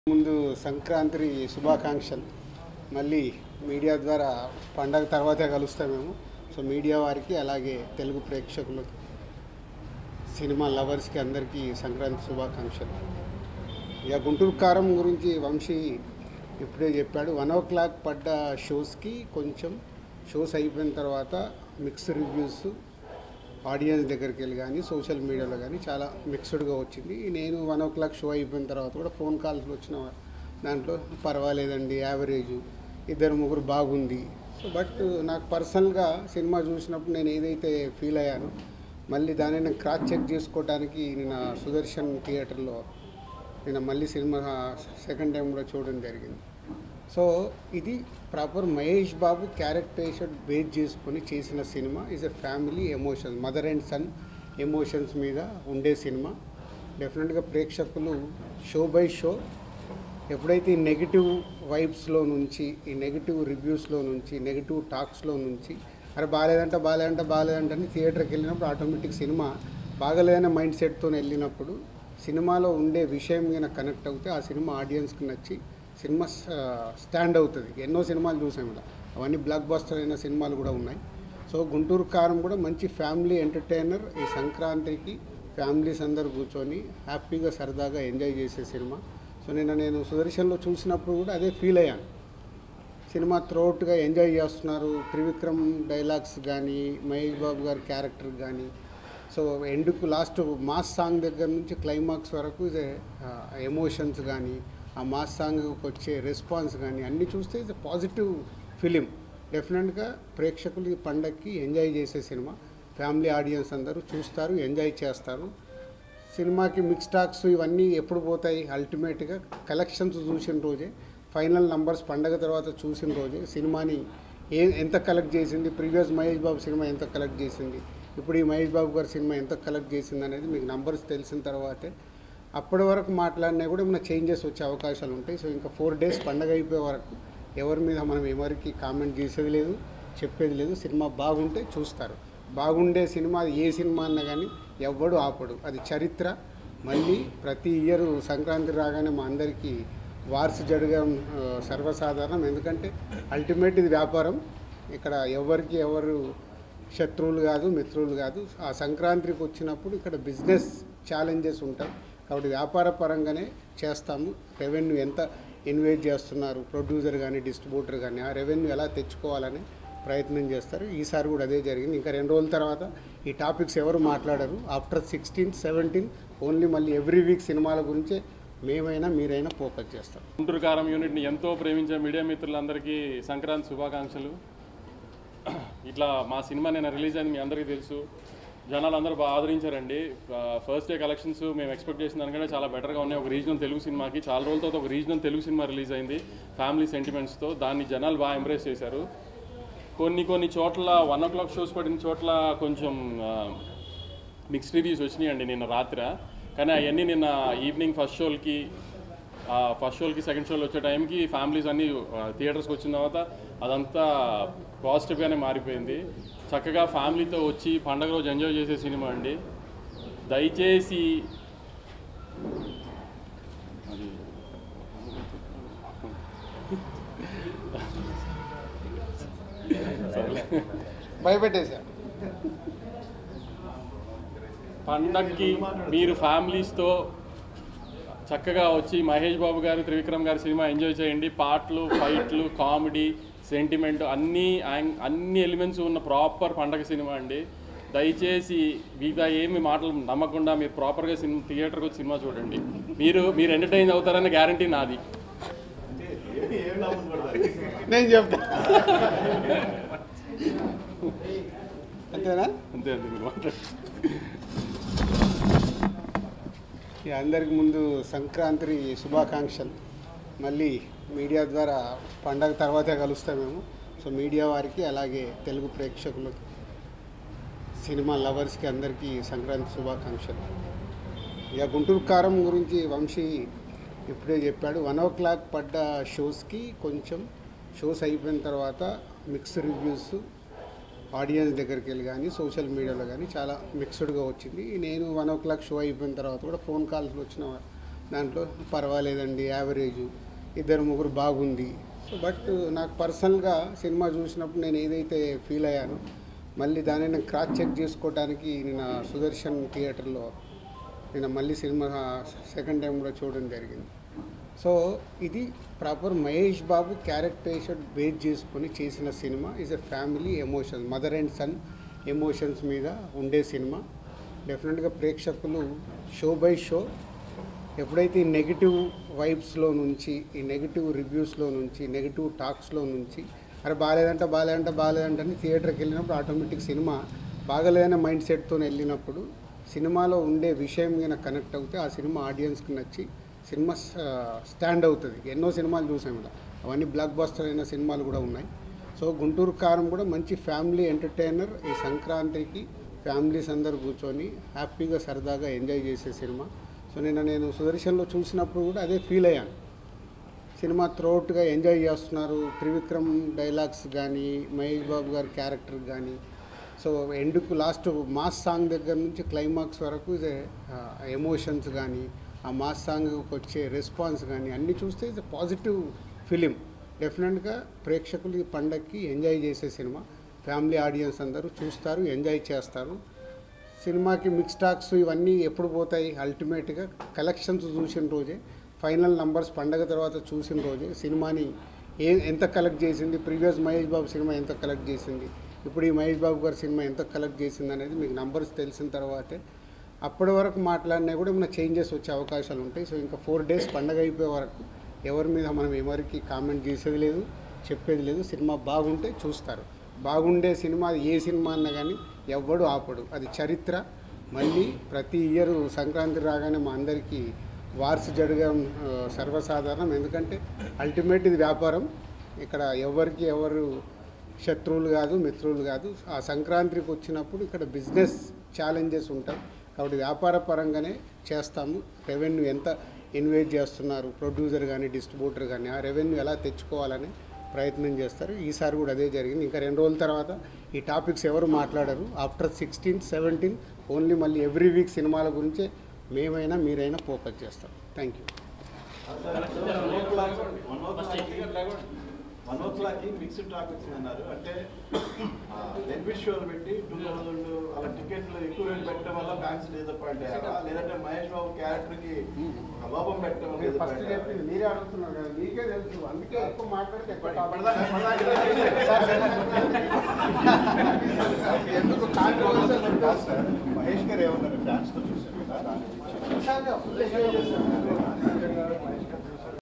ముందు సంక్రాంతి శుభాకాంక్షలు మళ్ళీ మీడియా ద్వారా పండగ తర్వాతే కలుస్తాం మేము సో మీడియా వారికి అలాగే తెలుగు ప్రేక్షకులకు సినిమా లవర్స్కి అందరికీ సంక్రాంతి శుభాకాంక్షలు ఇక గుంటూరు కారం గురించి వంశీ ఇప్పుడే చెప్పాడు వన్ ఓ క్లాక్ పడ్డ షోస్కి కొంచెం షోస్ అయిపోయిన తర్వాత మిక్స్ రివ్యూస్ ఆడియన్స్ దగ్గరికి వెళ్ళి కానీ సోషల్ మీడియాలో కానీ చాలా మిక్స్డ్గా వచ్చింది నేను వన్ ఓ క్లాక్ షో అయిపోయిన తర్వాత కూడా ఫోన్ కాల్స్ వచ్చిన దాంట్లో పర్వాలేదండి యావరేజ్ ఇద్దరు ముగ్గురు బాగుంది సో బట్ నాకు పర్సనల్గా సినిమా చూసినప్పుడు నేను ఏదైతే ఫీల్ అయ్యానో మళ్ళీ దాన్ని నేను క్రాస్ చెక్ చేసుకోవడానికి నేను సుదర్శన్ థియేటర్లో నేను మళ్ళీ సినిమా సెకండ్ టైం కూడా చూడడం జరిగింది సో ఇది proper Mahesh Babu characterisation base చేసుకొని చేసిన సినిమా is a family emotions mother and son emotions మీద ఉండే సినిమా డెఫినెట్గా ప్రేక్షకులు షో బై షో ఎప్పుడైతే ఈ నెగిటివ్ వైబ్స్లో నుంచి ఈ నెగిటివ్ రివ్యూస్లో నుంచి నెగిటివ్ టాక్స్లో నుంచి అరే బాగాలేదంటే బాగాలేదంటే బాగాలేదంటే అని థియేటర్కి వెళ్ళినప్పుడు ఆటోమేటిక్ సినిమా బాగలేదనే మైండ్ సెట్తో వెళ్ళినప్పుడు సినిమాలో ఉండే విషయం మీద కనెక్ట్ అవుతే ఆ సినిమా ఆడియన్స్కి నచ్చి సినిమా స్టాండ్ అవుతుంది ఎన్నో సినిమాలు చూసాం ఇలా అవన్నీ బ్లాక్ బస్టర్ అయిన సినిమాలు కూడా ఉన్నాయి సో గుంటూరు కారం కూడా మంచి ఫ్యామిలీ ఎంటర్టైనర్ ఈ సంక్రాంతికి ఫ్యామిలీస్ అందరు కూర్చొని హ్యాపీగా సరదాగా ఎంజాయ్ చేసే సినిమా సో నిన్న నేను సుదర్శన్లో చూసినప్పుడు కూడా అదే ఫీల్ అయ్యాను సినిమా త్రోట్గా ఎంజాయ్ చేస్తున్నారు త్రివిక్రమ్ డైలాగ్స్ కానీ మహేష్ బాబు గారి క్యారెక్టర్ కానీ సో ఎండుకు లాస్ట్ మాస్ సాంగ్ దగ్గర నుంచి క్లైమాక్స్ వరకు ఇదే ఎమోషన్స్ కానీ ఆ మాస్ సాంగ్కి వచ్చే రెస్పాన్స్ కానీ అన్నీ చూస్తే ఇది పాజిటివ్ ఫిలిం డెఫినెట్గా ప్రేక్షకులు ఈ పండగకి ఎంజాయ్ చేసే సినిమా ఫ్యామిలీ ఆడియన్స్ అందరూ చూస్తారు ఎంజాయ్ చేస్తారు సినిమాకి మిక్స్ టాక్స్ ఇవన్నీ ఎప్పుడు పోతాయి అల్టిమేట్గా కలెక్షన్స్ చూసిన రోజే ఫైనల్ నంబర్స్ పండగ తర్వాత చూసిన రోజే సినిమాని ఏ ఎంత కలెక్ట్ చేసింది ప్రీవియస్ మహేష్ బాబు సినిమా ఎంత కలెక్ట్ చేసింది ఇప్పుడు ఈ మహేష్ బాబు గారి సినిమా ఎంత కలెక్ట్ చేసింది అనేది మీకు నంబర్స్ తెలిసిన తర్వాతే అప్పటి వరకు మాట్లాడినా కూడా ఏమైనా చేంజెస్ వచ్చే అవకాశాలు ఉంటాయి సో ఇంకా ఫోర్ డేస్ పండగ అయిపోయే వరకు ఎవరి మీద మనం ఎవరికి కామెంట్ చేసేది లేదు చెప్పేది లేదు సినిమా బాగుంటే చూస్తారు బాగుండే సినిమా అది ఏ సినిమా అన్నా కానీ ఎవ్వడు ఆపడు అది చరిత్ర మళ్ళీ ప్రతి ఇయర్ సంక్రాంతి రాగానే మా అందరికీ వార్స్ జరగడం ఆ, సర్వసాధారణం ఎందుకంటే అల్టిమేట్ ఇది వ్యాపారం ఇక్కడ ఎవరికి ఎవరు శత్రువులు కాదు మిత్రులు కాదు ఆ సంక్రాంతికి వచ్చినప్పుడు ఇక్కడ బిజినెస్ ఛాలెంజెస్ ఉంటాయి కాబట్టి వ్యాపార పరంగానే చేస్తాము రెవెన్యూ ఎంత ఇన్వెస్ట్ చేస్తున్నారు ప్రొడ్యూసర్ కానీ డిస్ట్రిబ్యూటర్ కానీ ఆ రెవెన్యూ ఎలా తెచ్చుకోవాలని ప్రయత్నం చేస్తారు ఈసారి కూడా అదే జరిగింది ఇంకా రెండు రోజుల తర్వాత ఈ టాపిక్స్ ఎవరు మాట్లాడరు ఆఫ్టర్ సిక్స్టీన్ సెవెంటీన్ ఓన్లీ మళ్ళీ ఎవ్రీ వీక్ సినిమాల గురించే మేమైనా మీరైనా ఫోకస్ చేస్తాం గుంటూరు కారం యూనిట్ని ఎంతో ప్రేమించే మీడియా మిత్రులందరికీ సంక్రాంతి శుభాకాంక్షలు ఇట్లా మా సినిమా నేను రిలీజ్ అయింది మీ అందరికీ తెలుసు జనాలు అందరూ బాగా ఆదరించారండి ఫస్ట్ డే కలెక్షన్స్ మేము ఎక్స్పెక్ట్ చేసిన దానికంటే చాలా బెటర్గా ఉన్నాయి ఒక రీజనల్ తెలుగు సినిమాకి చాలా రోజుల తర్వాత ఒక రీజనల్ తెలుగు సినిమా రిలీజ్ అయింది ఫ్యామిలీ సెంటిమెంట్స్తో దాన్ని జనాలు బాగా ఎంబ్రేస్ చేశారు కొన్ని కొన్ని చోట్ల వన్ ఓ క్లాక్ షోస్ పడిన చోట్ల కొంచెం మిక్స్డ్ రివ్యూస్ వచ్చినాయండి నిన్న రాత్రి కానీ అవన్నీ నిన్న ఈవినింగ్ ఫస్ట్ షోలకి ఫస్ట్ షోలకి సెకండ్ షోలు వచ్చే టైంకి ఫ్యామిలీస్ అన్నీ థియేటర్స్కి వచ్చిన తర్వాత అదంతా పాజిటివ్గానే మారిపోయింది చక్కగా ఫ్యామిలీతో వచ్చి పండగ రోజు ఎంజాయ్ చేసే సినిమా అండి దయచేసి అది సరే భయపెట్టేశా పండక్కి మీరు ఫ్యామిలీస్తో చక్కగా వచ్చి మహేష్ బాబు గారు త్రివిక్రమ్ గారి సినిమా ఎంజాయ్ చేయండి పాటలు ఫైట్లు కామెడీ సెంటిమెంట్ అన్ని యాంగ్- అన్ని ఎలిమెంట్స్ ఉన్న ప్రాపర్ పండగ సినిమా అండి దయచేసి మిగతా ఏమి మాటలు నమ్మకుండా మీరు ప్రాపర్గా సినిమా థియేటర్కి వచ్చి సినిమా చూడండి మీరు మీరు ఎంటర్టైన్ అవుతారన్న గ్యారంటీ నాది నేను చెప్తా అంతేనా అంతే అంతే మీరు మాట్లాడండి ఇక అందరికి ముందు సంక్రాంతి శుభాకాంక్షలు మళ్ళీ మీడియా ద్వారా పండగ తర్వాతే కలుస్తాం మేము సో మీడియా వారికి అలాగే తెలుగు ప్రేక్షకులకు సినిమా లవర్స్కి అందరికీ సంక్రాంతి శుభాకాంక్షలు ఇక గుంటూరు కారం గురించి వంశీ ఇప్పుడే చెప్పాడు వన్ ఓ క్లాక్ పడ్డ షోస్కి కొంచెం షోస్ అయిపోయిన తర్వాత మిక్స్ రివ్యూస్ ఆడియన్స్ దగ్గరికి వెళ్ళి కానీ సోషల్ మీడియాలో కానీ చాలా మిక్స్డ్గా వచ్చింది నేను వన్ ఓ క్లాక్ షో అయిపోయిన తర్వాత కూడా ఫోన్ కాల్స్ వచ్చిన దాంట్లో పర్వాలేదండి యావరేజ్ ఇద్దరు ముగ్గురు బాగుంది సో బట్ నాకు పర్సనల్గా సినిమా చూసినప్పుడు నేను ఏదైతే ఫీల్ అయ్యానో మళ్ళీ దాన్ని నేను క్రాస్ చెక్ చేసుకోవడానికి నేను సుదర్శన్ థియేటర్లో నేను మళ్ళీ సినిమా సెకండ్ టైం కూడా చూడడం జరిగింది సో ఇది proper Mahesh Babu characterisation base చేసుకొని చేసిన సినిమా is a family emotions mother and son emotions మీద ఉండే సినిమా డెఫినెట్గా ప్రేక్షకులు షో బై షో ఎప్పుడైతే ఈ నెగిటివ్ వైబ్స్లో నుంచి ఈ నెగిటివ్ రివ్యూస్లో నుంచి నెగిటివ్ టాక్స్లో నుంచి అరే బాగాలేదంట బాగాలేదంట బాగాలేదంట అని థియేటర్కి వెళ్ళినప్పుడు ఆటోమేటిక్ సినిమా బాగలేదనే మైండ్ సెట్తో వెళ్ళినప్పుడు సినిమాలో ఉండే విషయం మీద కనెక్ట్ అవుతే ఆ సినిమా ఆడియన్స్కి నచ్చి సినిమా స్టాండ్ అవుతుంది ఎన్నో సినిమాలు చూసాం ఇలా అవన్నీ బ్లాక్ బస్టర్ అయిన సినిమాలు కూడా ఉన్నాయి సో గుంటూరు కారం కూడా మంచి ఫ్యామిలీ ఎంటర్టైనర్ ఈ సంక్రాంతికి ఫ్యామిలీస్ అందరు కూర్చొని హ్యాపీగా సరదాగా ఎంజాయ్ చేసే సినిమా సో నిన్న నేను సుదర్శన్లో చూసినప్పుడు కూడా అదే ఫీల్ అయ్యాను సినిమా త్రోట్గా ఎంజాయ్ చేస్తున్నారు త్రివిక్రమ్ డైలాగ్స్ కానీ మహేష్ బాబు గారి క్యారెక్టర్ కానీ సో ఎండుకు లాస్ట్ మాస్ సాంగ్ దగ్గర నుంచి క్లైమాక్స్ వరకు ఇదే ఎమోషన్స్ కానీ ఆ మాస్ సాంగ్కి వచ్చే రెస్పాన్స్ కానీ అన్నీ చూస్తే ఇది పాజిటివ్ ఫిలిం డెఫినెట్గా ప్రేక్షకులు ఈ పండగకి ఎంజాయ్ చేసే సినిమా ఫ్యామిలీ ఆడియన్స్ అందరూ చూస్తారు ఎంజాయ్ చేస్తారు సినిమాకి మిక్స్ టాక్స్ ఇవన్నీ ఎప్పుడు పోతాయి అల్టిమేట్గా కలెక్షన్స్ చూసిన రోజే ఫైనల్ నంబర్స్ పండగ తర్వాత చూసిన రోజే సినిమాని ఏ ఎంత కలెక్ట్ చేసింది ప్రీవియస్ మహేష్ బాబు సినిమా ఎంత కలెక్ట్ చేసింది ఇప్పుడు ఈ మహేష్ బాబు గారి సినిమా ఎంత కలెక్ట్ చేసింది అనేది మీకు నంబర్స్ తెలిసిన తర్వాతే అప్పటి వరకు మాట్లాడినా కూడా ఏమైనా చేంజెస్ వచ్చే అవకాశాలు ఉంటాయి సో ఇంకా ఫోర్ డేస్ పండగ అయిపోయే వరకు ఎవరి మీద మనం ఎవరికి కామెంట్ చేసేది లేదు చెప్పేది లేదు సినిమా బాగుంటే చూస్తారు బాగుండే సినిమా అది ఏ సినిమా అన్నా కానీ ఎవ్వడు ఆపడు అది చరిత్ర మళ్ళీ ప్రతి ఇయర్ సంక్రాంతి రాగానే మా అందరికీ వార్స్ జరగడం ఆ, సర్వసాధారణం ఎందుకంటే అల్టిమేట్ ఇది వ్యాపారం ఇక్కడ ఎవరికి ఎవరు శత్రువులు కాదు మిత్రులు కాదు ఆ సంక్రాంతికి వచ్చినప్పుడు ఇక్కడ బిజినెస్ ఛాలెంజెస్ ఉంటాయి కాబట్టి వ్యాపార పరంగానే చేస్తాము రెవెన్యూ ఎంత ఇన్వెస్ట్ చేస్తున్నారు ప్రొడ్యూసర్ కానీ డిస్ట్రిబ్యూటర్ కానీ ఆ రెవెన్యూ ఎలా తెచ్చుకోవాలని ప్రయత్నం చేస్తారు ఈసారి కూడా అదే జరిగింది ఇంకా రెండు రోజుల తర్వాత ఈ టాపిక్స్ ఎవరు మాట్లాడరు ఆఫ్టర్ సిక్స్టీన్ సెవెంటీన్ ఓన్లీ మళ్ళీ ఎవ్రీ వీక్ సినిమాల గురించే మేమైనా మీరైనా ఫోకస్ చేస్తాం థ్యాంక్ యూ వన్ ఓ క్లాక్కి మిక్స్డ్ టాక్ వచ్చింది అన్నారు అంటే బెనిఫిట్ షోలు పెట్టి టూ థౌసండ్ అలా టికెట్లు ఎక్కువ రేటు పెట్టడం వల్ల ఫ్యాన్స్ డిసప్పాయింట్ అయ్యారా లేదంటే మహేష్ బాబు క్యారెక్టర్ కి లోపం పెట్టడం వల్ల మీరు ఫస్ట్ disappoint చెప్పింది మీరే అడుగుతున్నారు కదా మీకే తెలుసు అందుకే ఎక్కువ మాట్లాడితే ఎక్కువ ఇప్పటిదాకా- topics. ఇప్పటిదాకా ఎందుకు controversial కాదు సార్ మహేష్ గారు ఏమన్నారు ఫ్యాన్స్ తో చూసారు కదా దాని గురించి విశాఖ full enjoy చేశారు.